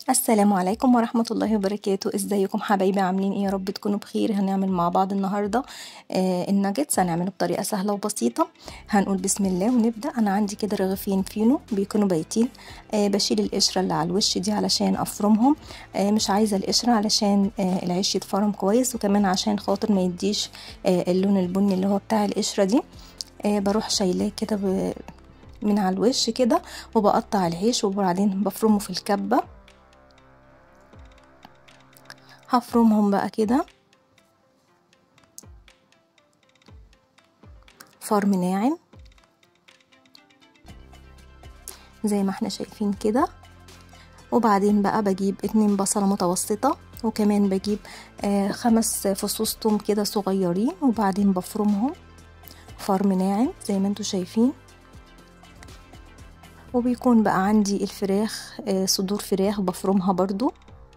السلام عليكم ورحمة الله وبركاته ازيكم حبايبي عاملين ايه يا رب تكونوا بخير هنعمل مع بعض النهاردة آه الناجتس هنعمله بطريقة سهلة وبسيطة هنقول بسم الله ونبدأ انا عندي كده رغيفين فينو بيكونوا بايتين آه بشيل القشرة اللي على الوش دي علشان افرمهم آه مش عايزة القشرة علشان آه العيش يتفرم كويس وكمان عشان خاطر ما يديش آه اللون البني اللي هو بتاع القشرة دي آه بروح شايلاه كده ب... من على الوش كده وبقطع العيش وبعدين بفرمه في الكبه هفرمهم بقى كده فرم ناعم زي ما احنا شايفين كده وبعدين بقى بجيب اتنين بصلة متوسطة وكمان بجيب آه خمس فصوص توم كده صغيرين وبعدين بفرمهم فرم ناعم زي ما انتوا شايفين وبيكون بقى عندي الفراخ آه صدور فراخ بفرمها برضو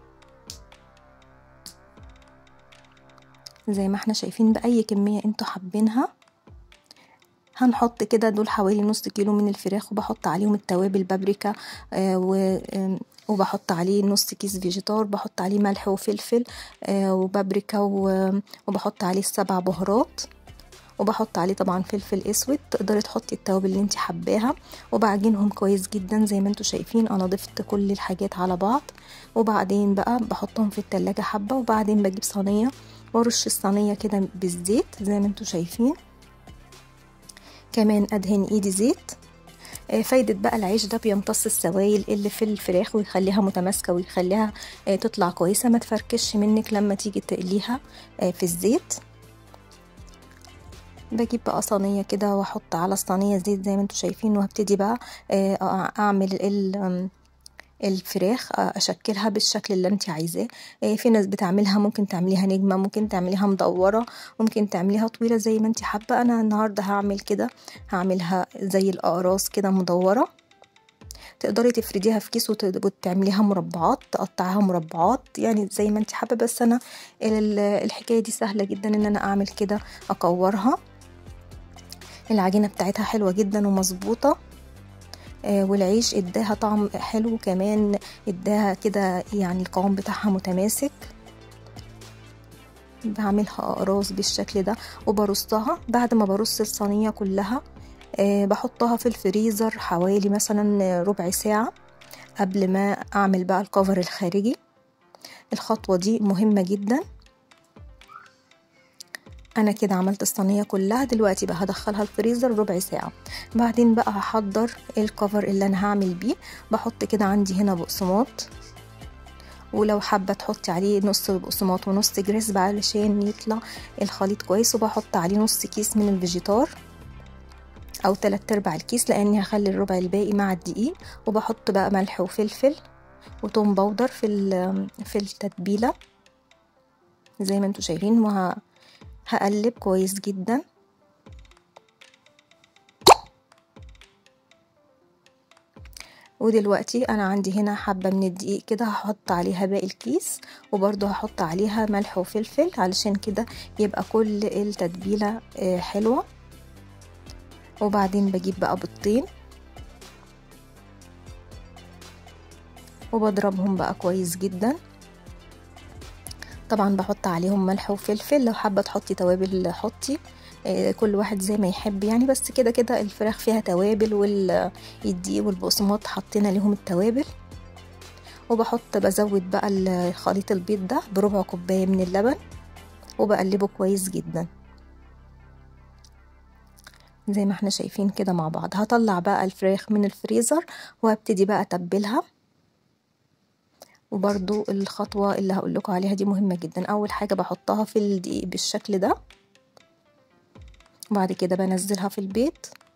زي ما احنا شايفين بأي كمية انتوا حابينها هنحط كده دول حوالي نص كيلو من الفراخ وبحط عليهم التوابل بابريكا آه و آه وبحط عليه نص كيس فيجيتار بحط عليه ملح وفلفل آه وبابريكا وبحط عليه السبع بهارات وبحط عليه طبعا فلفل اسود تقدري تحطي التوابل اللي انت حباها وبعجنهم كويس جدا زي ما انتوا شايفين انا ضفت كل الحاجات على بعض وبعدين بقى بحطهم في التلاجة حبة وبعدين بجيب صينية وارش الصينية كده بالزيت زي ما انتوا شايفين كمان ادهن ايدي زيت فايدة بقى العيش ده بيمتص السوائل اللي في الفراخ ويخليها متماسكة ويخليها تطلع كويسة ما تفركش منك لما تيجي تقليها في الزيت بجيب بقى صينية كده واحط على الصينية زيت زي ما انتوا شايفين وهبتدي بقى اعمل الفراخ اشكلها بالشكل اللي انت عايزاه في ناس بتعملها ممكن تعمليها نجمه ممكن تعمليها مدوره ممكن تعمليها طويله زي ما انت حابه انا النهارده هعمل كده هعملها زي الاقراص كده مدوره تقدري تفرديها في كيس وتعمليها مربعات تقطعيها مربعات يعني زي ما انت حابه بس انا الحكايه دي سهله جدا ان انا اعمل كده اكورها العجينه بتاعتها حلوه جدا ومظبوطه آه والعيش اداها طعم حلو كمان اداها كده يعني القوام بتاعها متماسك بعملها اقراص بالشكل ده وبرصها بعد ما برص الصينيه كلها آه بحطها في الفريزر حوالي مثلا ربع ساعه قبل ما اعمل بقى الكفر الخارجي الخطوه دي مهمه جدا انا كده عملت الصينيه كلها دلوقتي بقى هدخلها الفريزر ربع ساعه بعدين بقى هحضر الكفر اللي انا هعمل بيه بحط كده عندي هنا بقسماط ولو حابه تحطي عليه نص بقسماط ونص جريس بقى علشان يطلع الخليط كويس وبحط عليه نص كيس من الفيجيتار او تلات ارباع الكيس لاني هخلي الربع الباقي مع الدقيق وبحط بقى ملح وفلفل وتوم بودر في في التتبيله زي ما انتوا شايفين وه هقلب كويس جدا ودلوقتي انا عندي هنا حبة من الدقيق كده هحط عليها باقي الكيس وبرضو هحط عليها ملح وفلفل علشان كده يبقى كل التتبيلة حلوة وبعدين بجيب بقى بيضتين وبضربهم بقى كويس جدا طبعا بحط عليهم ملح وفلفل لو حابه تحطي توابل حطي آه كل واحد زي ما يحب يعني بس كده كده الفراخ فيها توابل والدقيق والبقسماط حطينا ليهم التوابل وبحط بزود بقى خليط البيض ده بربع كوبايه من اللبن وبقلبه كويس جدا زي ما احنا شايفين كده مع بعض هطلع بقى الفراخ من الفريزر وهبتدي بقى اتبلها وبرضو الخطوة اللي هقول لكم عليها دي مهمة جدا أول حاجة بحطها في الدقيق بالشكل ده وبعد كده بنزلها في البيض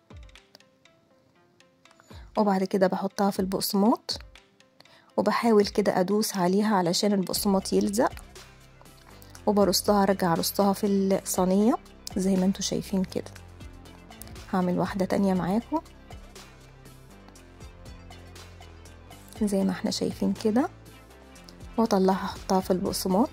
وبعد كده بحطها في البقسماط وبحاول كده أدوس عليها علشان البقسماط يلزق وبرصها ارجع ارصها في الصينية زي ما انتوا شايفين كده هعمل واحدة تانية معاكم زي ما احنا شايفين كده واطلعها احطها في البقسماط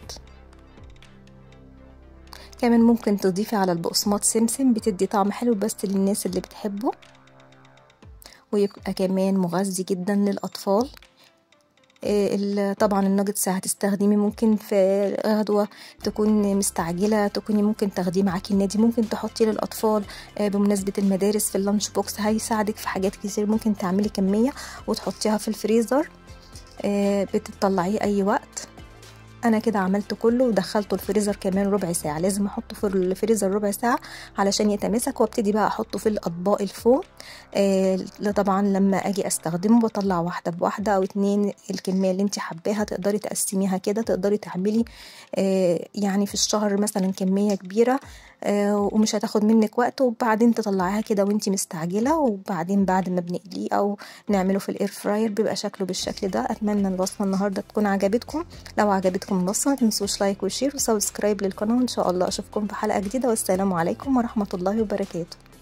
كمان ممكن تضيفي على البقسماط سمسم بتدي طعم حلو بس للناس اللي بتحبه ويبقى كمان مغذي جدا للأطفال طبعا الناجتس هتستخدمي ممكن في غدوة تكون مستعجلة تكوني ممكن تاخديه معاكي النادي ممكن تحطيه للأطفال بمناسبة المدارس في اللانش بوكس هيساعدك في حاجات كتير ممكن تعملي كمية وتحطيها في الفريزر بتطلعيه أي وقت انا كده عملت كله ودخلته الفريزر كمان ربع ساعه لازم احطه في الفريزر ربع ساعه علشان يتماسك وابتدي بقى احطه في الاطباق الفوم آه طبعا لما اجي استخدمه بطلع واحده بواحده او اتنين الكميه اللي انت حباها تقدري تقسميها كده تقدري تعملي آه يعني في الشهر مثلا كميه كبيره آه ومش هتاخد منك وقت وبعدين تطلعيها كده وانت مستعجله وبعدين بعد ما بنقليه او نعمله في الاير فراير بيبقى شكله بالشكل ده اتمنى الوصفه النهارده تكون عجبتكم لو عجبتكم الوصفه ما تنسوش لايك وشير وسبسكرايب للقناه وان شاء الله اشوفكم في حلقه جديده والسلام عليكم ورحمه الله وبركاته